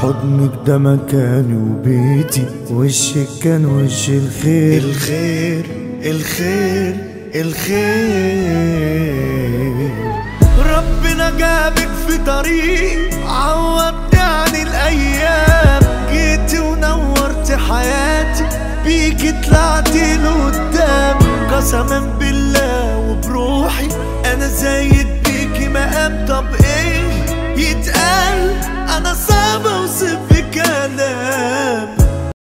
حضنك ده مكاني وبيتي وشك كان وش الخير الخير الخير الخير ربنا جابك في طريق عوضني عن الايام